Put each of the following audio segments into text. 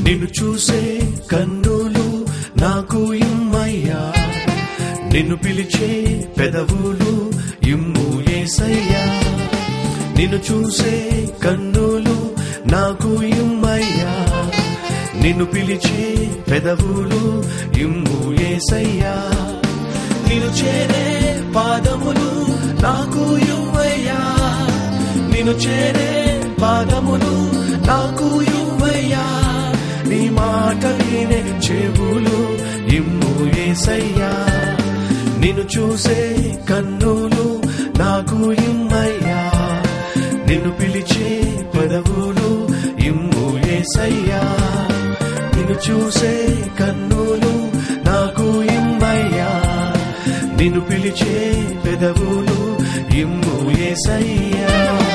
నిన్ను చూసే కన్నులు నాకు ఇమ్మయ్యా నిన్ను పిలిచే పెదవులు ఇమ్ము ఏసయ్యా నిన్ను చూసే కన్నులు నాకు ఇమ్మయ్యా నిన్ను పిలిచే పెదవులు ఇమ్ము ఏసయ్యా నిన్ను చేరే పాదములు నాకు ఇవ్వయ్యా నిన్ను చేరే పాదములు నాకు ఇవ్వయ్యా నీ మాట వినే చెవులు ఇమ్ము ఏసయ్యా నిన్ను చూసే కన్నులు నాకు ఇమ్మయ్యా నిన్ను పిలిచే పదవులు ఇమ్ము ఏసయ్యా నిన్ను చూసే కన్నులు నాకు ఇమ్మయ్యా నిన్ను పిలిచే పెదవులు ఇమ్ము ఏసయ్యా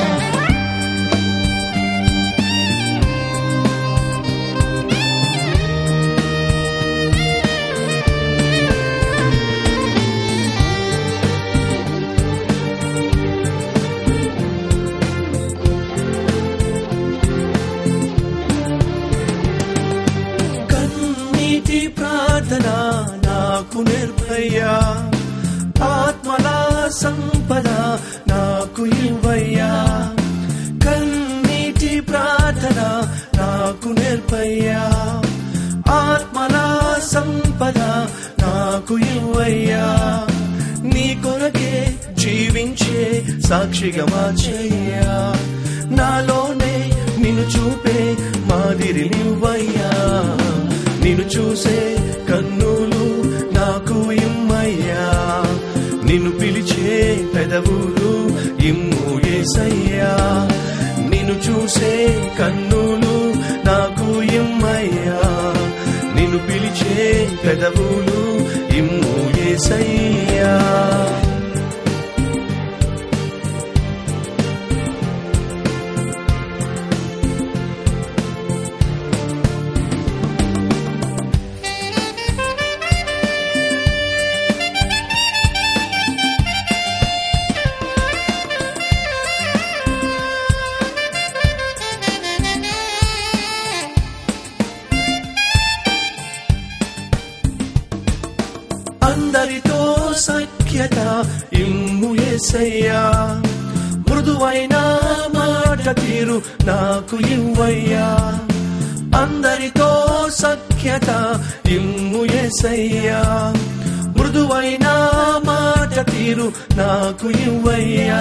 కన్నీటి ప్రార్థన నాకు నిర్భయ్యా ఆత్మల సంపద నాకు ఇవ్వయ్యా కన్నీటి ప్రార్థన నాకు నిర్భయ్యా ఆత్మల సంపద నాకు ఇవ్వయ్యా నీ కొరకే జీవించే సాక్షిగా మార్చయ్యా నాలోనే నిన్ను చూపే మాదిరి నువ్వయ్యా నిన్ను చూసే కన్నులు నాకు ఇమ్మయ్యా నిన్ను పిలిచే పెదవులు ఇమ్ము ఏసయ్యా నిన్ను చూసే కన్నులు నాకు ఇమ్మయ్యా నిన్ను పిలిచే పెదవులు ఇమ్ము ఏసయ్యా అందరితో సఖ్యత ఇమ్ము ఏసయ్యా మృదువైన మాట తీరు నాకు ఇవ్వయ్యా అందరితో సఖ్యత ఇమ్ము ఏసయ్యా మృదువైన మాట తీరు నాకు ఇవ్వయ్యా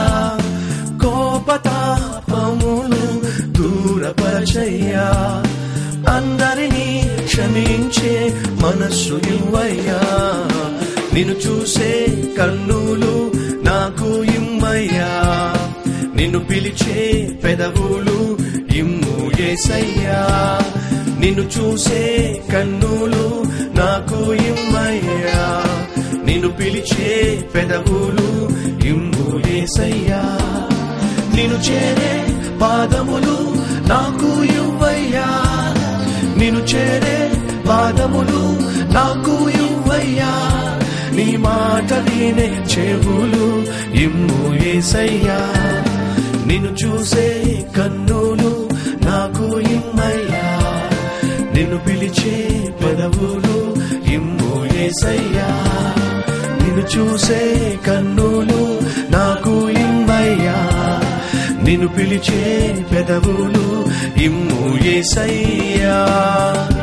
కోపతాపములు దూరపరచయ్యా అందరినీ క్షమించే మనస్సు ఇవ్వయ్యా నిన్ను చూసే కన్నులు నాకు ఇమ్మయ్యా నిన్ను పిలిచే పెదవులు ఇమ్ము ఏసయ్యా నిన్ను చూసే కన్నులు నాకు ఇమ్మయ్యా నిన్ను పిలిచే పెదవులు ఇమ్ము ఏసయ్యా నిన్ను చేరే పాదములు నాకు ఇవ్వయ్యా నిన్ను చేరే పాదములు నాకు ఇవ్వయ్యా నీ మాట వినే చెవులు ఇమ్ము ఏసయ్యా నిన్ను చూసే కన్నులు నాకు ఇమ్మయ్యా నిన్ను పిలిచే పెదవులు ఇమ్ము ఏసయ్యా నిన్ను చూసే కన్నులు నాకు ఇమ్మయ్యా నిన్ను పిలిచే పెదవులు ఇమ్ము ఏసయ్యా